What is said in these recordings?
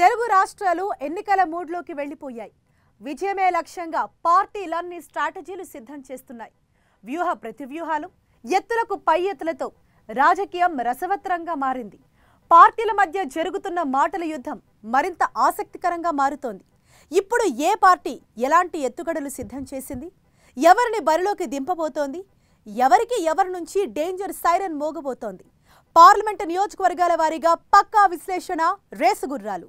తెలుగు రాష్ట్రాలు ఎన్నికల మూడ్లోకి వెళ్లిపోయాయి విజయమే లక్ష్యంగా పార్టీలన్నీ స్ట్రాటజీలు సిద్ధం చేస్తున్నాయి వ్యూహ ప్రతివ్యూహాలు ఎత్తులకు పై ఎత్తులతో రాజకీయం రసవత్రంగా మారింది పార్టీల మధ్య జరుగుతున్న మాటల యుద్ధం మరింత ఆసక్తికరంగా మారుతోంది ఇప్పుడు ఏ పార్టీ ఎలాంటి ఎత్తుగడలు సిద్ధం చేసింది ఎవరిని బరిలోకి దింపబోతోంది ఎవరికి ఎవరి నుంచి డేంజర్ సైరన్ మోగబోతోంది పార్లమెంటు నియోజకవర్గాల వారీగా పక్కా విశ్లేషణ రేసుగుర్రాలు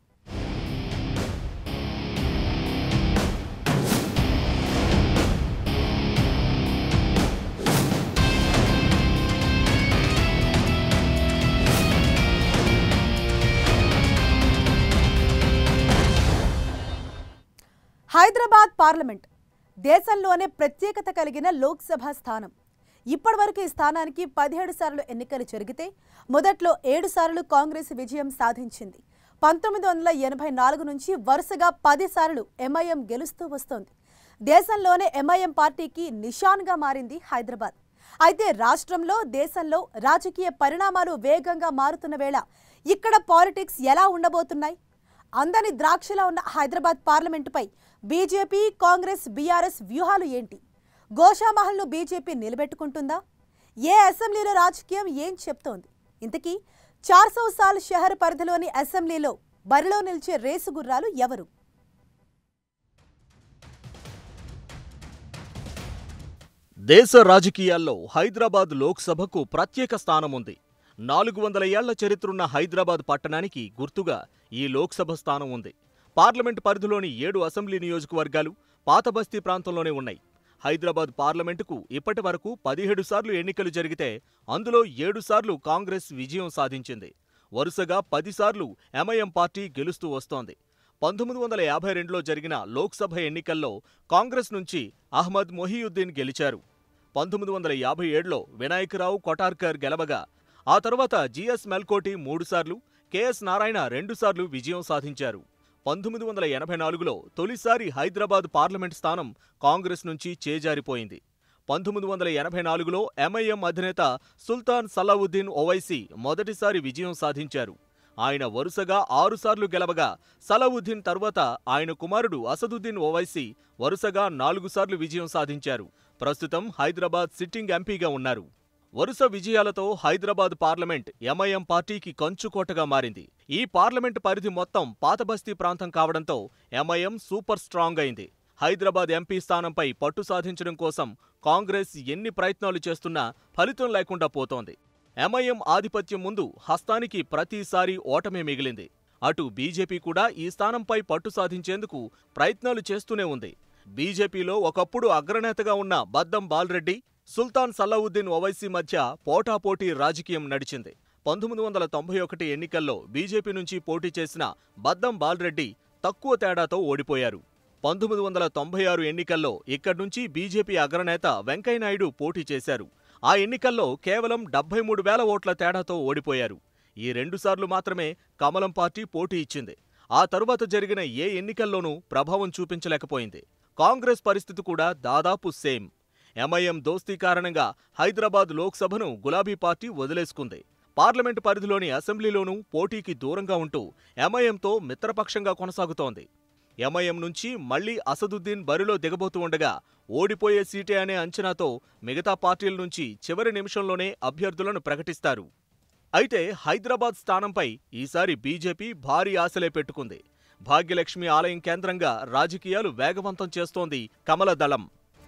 హైదరాబాద్ పార్లమెంట్ దేశంలోనే ప్రత్యేకత కలిగిన లోక్సభ స్థానం ఇప్పటివరకు ఈ స్థానానికి పదిహేడు సార్లు ఎన్నికలు జరిగితే మొదట్లో ఏడు సార్లు కాంగ్రెస్ విజయం సాధించింది పంతొమ్మిది వందల ఎనభై నాలుగు నుంచి వరుసగా పది సార్లు ఎంఐఎం గెలుస్తూ వస్తోంది దేశంలోనే ఎంఐఎం పార్టీకి నిషాన్గా మారింది హైదరాబాద్ అయితే రాష్ట్రంలో దేశంలో రాజకీయ పరిణామాలు వేగంగా మారుతున్న వేళ ఇక్కడ పాలిటిక్స్ ఎలా ఉండబోతున్నాయి అందని ద్రాక్షలా ఉన్న హైదరాబాద్ పార్లమెంటుపై బీజేపీ కాంగ్రెస్ బీఆర్ఎస్ వ్యూహాలు ఏంటి గోషామహల్ను బీజేపీ నిలబెట్టుకుంటుందా ఏ అసెంబ్లీలో రాజకీయం ఏం చెప్తోంది ఇంతకీ చార్సౌ సాల్ షహర్ పరిధిలోని అసెంబ్లీలో బరిలో నిలిచే రేసు గుర్రాలు ఎవరు దేశ రాజకీయాల్లో హైదరాబాద్ లోక్సభకు ప్రత్యేక స్థానం ఉంది నాలుగు వందల ఏళ్ల చరిత్రున్న హైదరాబాద్ పట్టణానికి గుర్తుగా ఈ లోక్సభ స్థానం ఉంది పార్లమెంట్ పరిధిలోని ఏడు అసెంబ్లీ నియోజకవర్గాలు పాతబస్తీ ప్రాంతంలోనే ఉన్నాయి హైదరాబాద్ పార్లమెంటుకు ఇప్పటి వరకు పదిహేడు సార్లు ఎన్నికలు జరిగితే అందులో ఏడు సార్లు కాంగ్రెస్ విజయం సాధించింది వరుసగా పదిసార్లు ఎంఐఎం పార్టీ గెలుస్తూ వస్తోంది పంతొమ్మిది వందల యాభై రెండులో జరిగిన లోక్సభ ఎన్నికల్లో కాంగ్రెస్ నుంచి అహ్మద్ మొహియుద్దీన్ గెలిచారు పంతొమ్మిది వందల యాభై ఏడులో వినాయకరావు కొటార్కర్ గెలవగా ఆ తర్వాత జిఎస్ మెల్కోటి మూడుసార్లు కెఎస్ నారాయణ రెండుసార్లు విజయం సాధించారు పంతొమ్మిది వందల ఎనభై నాలుగులో తొలిసారి హైదరాబాద్ పార్లమెంట్ స్థానం కాంగ్రెస్ నుంచి చేజారిపోయింది పంతొమ్మిది వందల ఎనభై నాలుగులో ఎంఐఎం అధినేత సుల్తాన్ సలావుద్దీన్ ఓవైసీ మొదటిసారి విజయం సాధించారు ఆయన వరుసగా ఆరుసార్లు గెలవగా సలావుద్దీన్ తర్వాత ఆయన కుమారుడు అసదుద్దీన్ ఓవైసీ వరుసగా నాలుగు సార్లు విజయం సాధించారు ప్రస్తుతం హైదరాబాద్ సిట్టింగ్ ఎంపీగా ఉన్నారు వరుస విజయాలతో హైదరాబాద్ పార్లమెంట్ ఎంఐఎం పార్టీకి కంచుకోటగా మారింది ఈ పార్లమెంట్ పరిధి మొత్తం పాతబస్తీ ప్రాంతం కావడంతో ఎంఐఎం సూపర్ స్ట్రాంగ్ అయింది హైదరాబాద్ ఎంపీ స్థానంపై పట్టు సాధించడం కోసం కాంగ్రెస్ ఎన్ని ప్రయత్నాలు చేస్తున్నా ఫలితం లేకుండా పోతోంది ఎంఐఎం ఆధిపత్యం ముందు హస్తానికి ప్రతిసారి ఓటమే మిగిలింది అటు బీజేపీ కూడా ఈ స్థానంపై పట్టు సాధించేందుకు ప్రయత్నాలు చేస్తూనే ఉంది బీజేపీలో ఒకప్పుడు అగ్రనేతగా ఉన్న బద్దం బాల్రెడ్డి సుల్తాన్ సల్లావుద్దీన్ ఓవైసీ మధ్య పోటాపోటీ రాజకీయం నడిచింది పంతొమ్మిది వందల తొంభై ఒకటి ఎన్నికల్లో బీజేపీ నుంచి పోటీ చేసిన బద్దం బాల్రెడ్డి తక్కువ తేడాతో ఓడిపోయారు పంతొమ్మిది వందల తొంభై ఆరు ఎన్నికల్లో ఇక్కడి నుంచి బీజేపీ అగ్రనేత వెంకయ్యనాయుడు పోటీ చేశారు ఆ ఎన్నికల్లో కేవలం డెబ్బై మూడు వేల ఓట్ల తేడాతో ఓడిపోయారు ఈ రెండుసార్లు మాత్రమే కమలం పార్టీ పోటీ ఇచ్చింది ఆ తరువాత జరిగిన ఏ ఎన్నికల్లోనూ ప్రభావం చూపించలేకపోయింది కాంగ్రెస్ పరిస్థితి కూడా దాదాపు సేమ్ ఎంఐఎం దోస్తీ కారణంగా హైదరాబాద్ లోక్సభను గులాబీ పార్టీ వదిలేసుకుంది పార్లమెంటు పరిధిలోని అసెంబ్లీలోనూ పోటీకి దూరంగా ఉంటూ ఎంఐఎంతో మిత్రపక్షంగా కొనసాగుతోంది ఎంఐఎం నుంచి మళ్లీ అసదుద్దీన్ బరిలో దిగబోతూ ఉండగా ఓడిపోయే సీటే అనే అంచనాతో మిగతా పార్టీల నుంచి చివరి నిమిషంలోనే అభ్యర్థులను ప్రకటిస్తారు అయితే హైదరాబాద్ స్థానంపై ఈసారి బీజేపీ భారీ ఆశలే పెట్టుకుంది భాగ్యలక్ష్మి ఆలయం కేంద్రంగా రాజకీయాలు వేగవంతం చేస్తోంది కమల దళం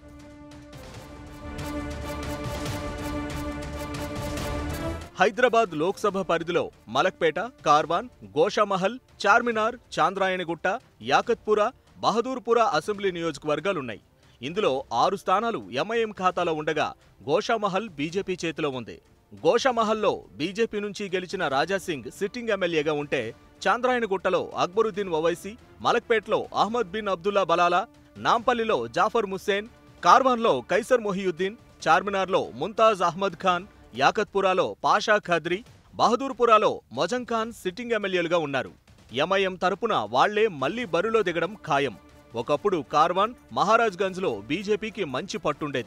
హైదరాబాద్ లోక్సభ పరిధిలో మలక్పేట కార్వాన్ గోషామహల్ చార్మినార్ చాంద్రాయణగుట్ట యాకత్పుర బహదూర్పుర అసెంబ్లీ నియోజకవర్గాలున్నాయి ఇందులో ఆరు స్థానాలు ఎంఐఎం ఖాతాలో ఉండగా గోషామహల్ బీజేపీ చేతిలో ఉంది గోషామహల్లో బీజేపీ నుంచి గెలిచిన రాజాసింగ్ సిట్టింగ్ ఎమ్మెల్యేగా ఉంటే చాంద్రాయణగుట్టలో అక్బరుద్దీన్ ఓవైసీ మలక్పేట్లో అహ్మద్ బిన్ అబ్దుల్లా బలాలా నాంపల్లిలో జాఫర్ ముస్సేన్ కార్వాన్లో కైసర్ మొహియుద్దీన్ చార్మినార్లో ముంతాజ్ అహ్మద్ ఖాన్ యాకత్పురాలో పాషా ఖాద్రి బహదూర్పురాలో మొజం ఖాన్ సిట్టింగ్ ఎమ్మెల్యేలుగా ఉన్నారు ఎంఐఎం తరపున వాళ్లే మళ్లీ బరిలో దిగడం ఖాయం ఒకప్పుడు కార్వాన్ మహారాజ్గంజ్లో బీజేపీకి మంచి పట్టుండేది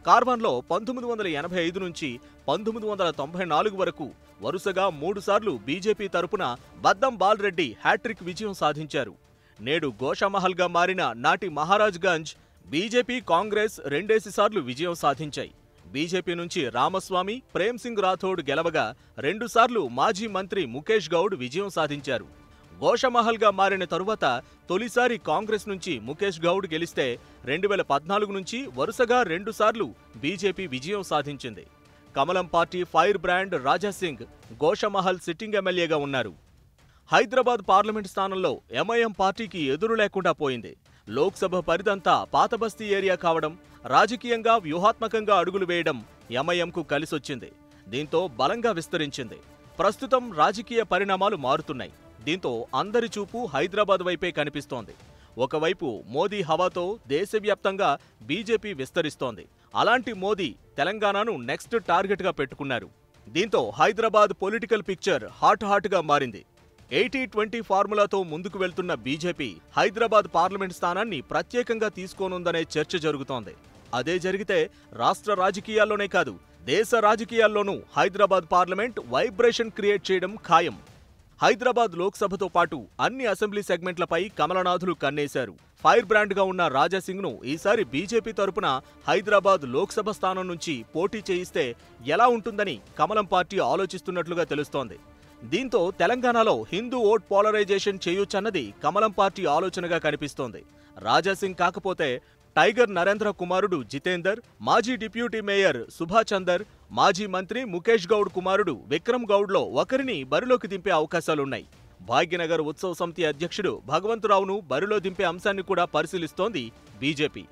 కార్వాన్లో పంతొమ్మిది వందల ఎనభై ఐదు నుంచి పంతొమ్మిది వందల తొంభై నాలుగు వరకు వరుసగా మూడుసార్లు బీజేపీ తరపున బద్దం బాలరెడ్డి హ్యాట్రిక్ విజయం సాధించారు నేడు గోషామహల్గా మారిన నాటి మహారాజ్గంజ్ బీజేపీ కాంగ్రెస్ రెండేసి సార్లు విజయం సాధించాయి బీజేపీ నుంచి రామస్వామి ప్రేమ్ సింగ్ రాథోడ్ గెలవగా రెండుసార్లు మాజీ మంత్రి ముఖేష్ గౌడ్ విజయం సాధించారు గోషమహల్గా మారిన తరువాత తొలిసారి కాంగ్రెస్ నుంచి ముఖేష్ గౌడ్ గెలిస్తే రెండు వేల పద్నాలుగు నుంచి వరుసగా రెండుసార్లు బీజేపీ విజయం సాధించింది కమలం party fire brand Raja Singh Goshamahal sitting ఎమ్మెల్యేగా ఉన్నారు హైదరాబాద్ పార్లమెంట్ స్థానంలో ఎంఐఎం పార్టీకి ఎదురు లేకుండా పోయింది లోక్సభ పరిదంతా పాతబస్తీ ఏరియా కావడం రాజకీయంగా వ్యూహాత్మకంగా అడుగులు వేయడం ఎంఐఎంకు కలిసొచ్చింది దీంతో బలంగా విస్తరించింది ప్రస్తుతం రాజకీయ పరిణామాలు మారుతున్నాయి దీంతో అందరి చూపు హైదరాబాద్ వైపే కనిపిస్తోంది ఒకవైపు మోదీ హవాతో దేశవ్యాప్తంగా బీజేపీ విస్తరిస్తోంది అలాంటి మోదీ తెలంగాణను నెక్స్ట్ టార్గెట్గా పెట్టుకున్నారు దీంతో హైదరాబాద్ పొలిటికల్ పిక్చర్ హాట్ హాట్గా మారింది ఎయిటీ ట్వంటీ ఫార్ములాతో ముందుకు వెళ్తున్న బీజేపీ హైదరాబాద్ పార్లమెంట్ స్థానాన్ని ప్రత్యేకంగా తీసుకోనుందనే చర్చ జరుగుతోంది అదే జరిగితే రాష్ట్ర రాజకీయాల్లోనే కాదు దేశ రాజకీయాల్లోనూ హైదరాబాద్ పార్లమెంట్ వైబ్రేషన్ క్రియేట్ చేయడం ఖాయం హైదరాబాద్ లోక్సభతో పాటు అన్ని అసెంబ్లీ సెగ్మెంట్లపై కమలనాథులు కన్నేశారు ఫైర్ బ్రాండ్గా ఉన్న రాజాసింగ్ను ఈసారి బీజేపీ తరపున హైదరాబాద్ లోక్సభ స్థానం నుంచి పోటీ చేయిస్తే ఎలా ఉంటుందని కమలం పార్టీ ఆలోచిస్తున్నట్లుగా తెలుస్తోంది దీంతో తెలంగాణలో హిందూ ఓట్ పోలరైజేషన్ చేయొచ్చన్నది కమలం పార్టీ ఆలోచనగా కనిపిస్తోంది రాజాసింగ్ కాకపోతే టైగర్ నరేంద్ర కుమారుడు జితేందర్ మాజీ డిప్యూటీ మేయర్ సుభాచందర్ మాజీ మంత్రి ముఖేష్ గౌడ్ కుమారుడు విక్రమ్ గౌడ్లో ఒకరిని బరిలోకి దింపే అవకాశాలున్నాయి భాగ్యనగర్ ఉత్సవ సమితి అధ్యక్షుడు భగవంతరావును బరిలో దింపే అంశాన్ని కూడా పరిశీలిస్తోంది బీజేపీ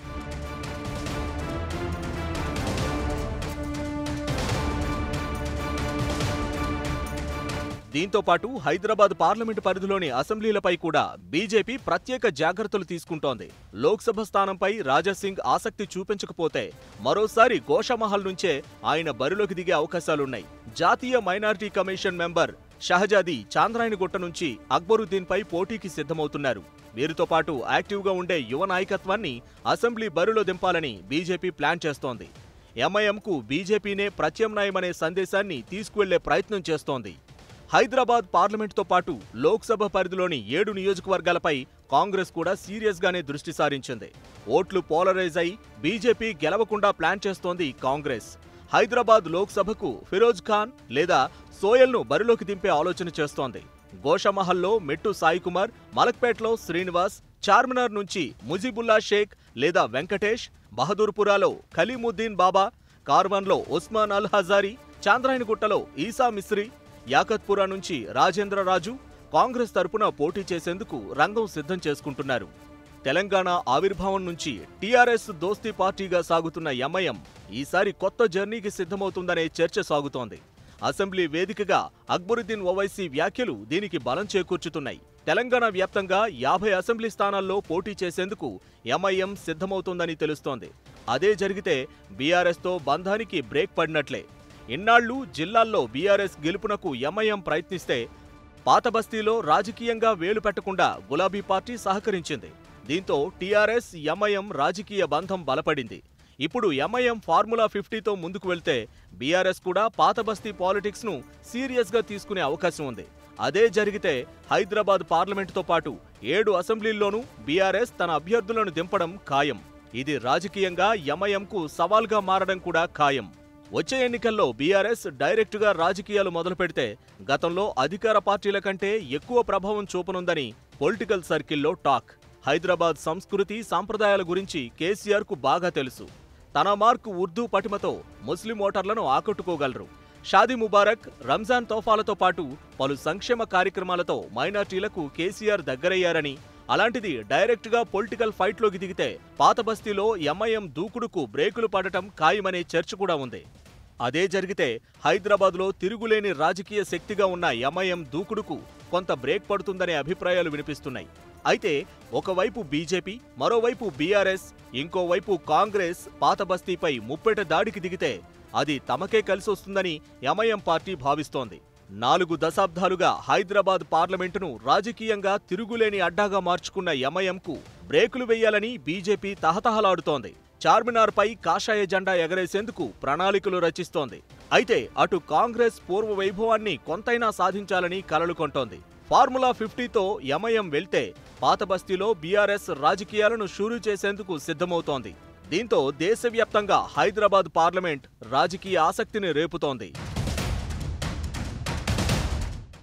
దీంతో పాటు హైదరాబాద్ పార్లమెంటు పరిధిలోని అసెంబ్లీలపై కూడా బీజేపీ ప్రత్యేక జాగ్రత్తలు తీసుకుంటోంది లోక్సభ స్థానంపై రాజాసింగ్ ఆసక్తి చూపించకపోతే మరోసారి గోషామహల్ నుంచే ఆయన బరిలోకి దిగే అవకాశాలున్నాయి జాతీయ minority commission member Shahzadi Chandrayangutta నుంచి అక్బరుద్దీన్ పై పోటీకి సిద్ధమవుతున్నారు వీరితో పాటు యాక్టివ్గా ఉండే యువ నాయకత్వాన్ని అసెంబ్లీ బరిలో దింపాలని బీజేపీ ప్లాన్ చేస్తోంది ఎంఐఎంకు బీజేపీనే ప్రత్యామ్నాయమనే సందేశాన్ని తీసుకువెళ్లే ప్రయత్నం చేస్తోంది హైదరాబాద్ పార్లమెంటుతో పాటు లోక్సభ పరిధిలోని ఏడు నియోజకవర్గాలపై కాంగ్రెస్ కూడా సీరియస్గానే దృష్టి సారించింది ఓట్లు పోలరైజ్ అయి బీజేపీ గెలవకుండా ప్లాన్ చేస్తోంది కాంగ్రెస్ హైదరాబాద్ లోక్సభకు ఫిరోజ్ ఖాన్ లేదా సోయల్ను బరిలోకి దింపే ఆలోచన చేస్తోంది గోషమహల్లో మెట్టు సాయికుమార్ మలక్పేట్లో శ్రీనివాస్ చార్మినార్ నుంచి ముజిబుల్లా షేక్ లేదా వెంకటేష్ బహదూర్పురాలో ఖలీముద్దీన్ బాబా కార్వాన్లో ఉస్మాన్ అల్ హజారీ చాంద్రాయణగుట్టలో ఈసా మిస్రీ యాకత్పురా నుంచి రాజేంద్రరాజు కాంగ్రెస్ తరపున పోటీ చేసేందుకు రంగం సిద్ధం చేసుకుంటున్నారు తెలంగాణ ఆవిర్భావం నుంచి టీఆర్ఎస్ దోస్తీ పార్టీగా సాగుతున్న ఎంఐఎం ఈసారి కొత్త జర్నీకి సిద్ధమవుతుందనే చర్చ సాగుతోంది అసెంబ్లీ వేదికగా అక్బరుద్దీన్ ఓవైసీ వ్యాఖ్యలు దీనికి బలం చేకూర్చుతున్నాయి తెలంగాణ వ్యాప్తంగా యాభై అసెంబ్లీ స్థానాల్లో పోటీ చేసేందుకు ఎంఐఎం సిద్ధమవుతోందని తెలుస్తోంది అదే జరిగితే బీఆర్ఎస్తో బంధానికి బ్రేక్ పడినట్లే ఇన్నాళ్లు జిల్లాల్లో బీఆర్ఎస్ గెలుపునకు ఎంఐఎం ప్రయత్నిస్తే పాత బస్తీలో రాజకీయంగా వేలు పెట్టకుండా గులాబీ పార్టీ సహకరించింది దీంతో టీఆర్ఎస్ ఎంఐఎం రాజకీయ బంధం బలపడింది ఇప్పుడు ఎంఐఎం ఫార్ములా ఫిఫ్టీతో ముందుకు వెళ్తే బీఆర్ఎస్ కూడా పాత బస్తీ పాలిటిక్స్ ను సీరియస్ గా తీసుకునే అవకాశం ఉంది అదే జరిగితే హైదరాబాద్ పార్లమెంటుతో పాటు ఏడు అసెంబ్లీల్లోనూ బీఆర్ఎస్ తన అభ్యర్థులను దింపడం ఖాయం ఇది రాజకీయంగా ఎంఐఎంకు సవాల్గా మారడం కూడా ఖాయం వచ్చే ఎన్నికల్లో బీఆర్ఎస్ డైరెక్టుగా రాజకీయాలు మొదలు పెడితే గతంలో అధికార పార్టీల కంటే ఎక్కువ ప్రభావం చూపనుందని పొలిటికల్ సర్కిల్లో టాక్ హైదరాబాద్ సంస్కృతి సాంప్రదాయాల గురించి కేసీఆర్కు బాగా తెలుసు తన మార్కు ఉర్దూ పటిమతో ముస్లిం ఓటర్లను ఆకట్టుకోగలరు షాదీ ముబారక్ రంజాన్ తోఫాలతో పాటు పలు సంక్షేమ కార్యక్రమాలతో మైనార్టీలకు కేసీఆర్ దగ్గరయ్యారని అలాంటిది డైరెక్ట్గా పొలిటికల్ ఫైట్లోకి దిగితే పాత బస్తీలో ఎంఐఎం దూకుడుకు బ్రేకులు పడటం ఖాయమనే చర్చ కూడా ఉంది అదే జరిగితే హైదరాబాద్లో తిరుగులేని రాజకీయ శక్తిగా ఉన్న ఎంఐఎం దూకుడుకు కొంత బ్రేక్ పడుతుందనే అభిప్రాయాలు వినిపిస్తున్నాయి అయితే ఒకవైపు బీజేపీ మరోవైపు బీఆర్ఎస్ ఇంకోవైపు కాంగ్రెస్ పాత బస్తీపై ముప్పెట దాడికి దిగితే అది తమకే కలిసొస్తుందని ఎంఐఎం పార్టీ భావిస్తోంది నాలుగు దశాబ్దాలుగా హైదరాబాద్ పార్లమెంటును రాజకీయంగా తిరుగులేని అడ్డాగా మార్చుకున్న ఎంఐఎంకు బ్రేకులు వేయాలని బీజేపీ తహతహలాడుతోంది చార్మినార్పై కాషాయ జెండా ఎగరేసేందుకు ప్రణాళికలు రచిస్తోంది అయితే అటు కాంగ్రెస్ పూర్వ వైభవాన్ని కొంతైనా సాధించాలని కలలు కొంటోంది ఫార్ములా ఫిఫ్టీతో ఎంఐఎం వెళ్తే పాత బస్తీలో బీఆర్ఎస్ రాజకీయాలను షూరు చేసేందుకు సిద్ధమవుతోంది దీంతో దేశవ్యాప్తంగా హైదరాబాద్ పార్లమెంట్ రాజకీయ ఆసక్తిని రేపుతోంది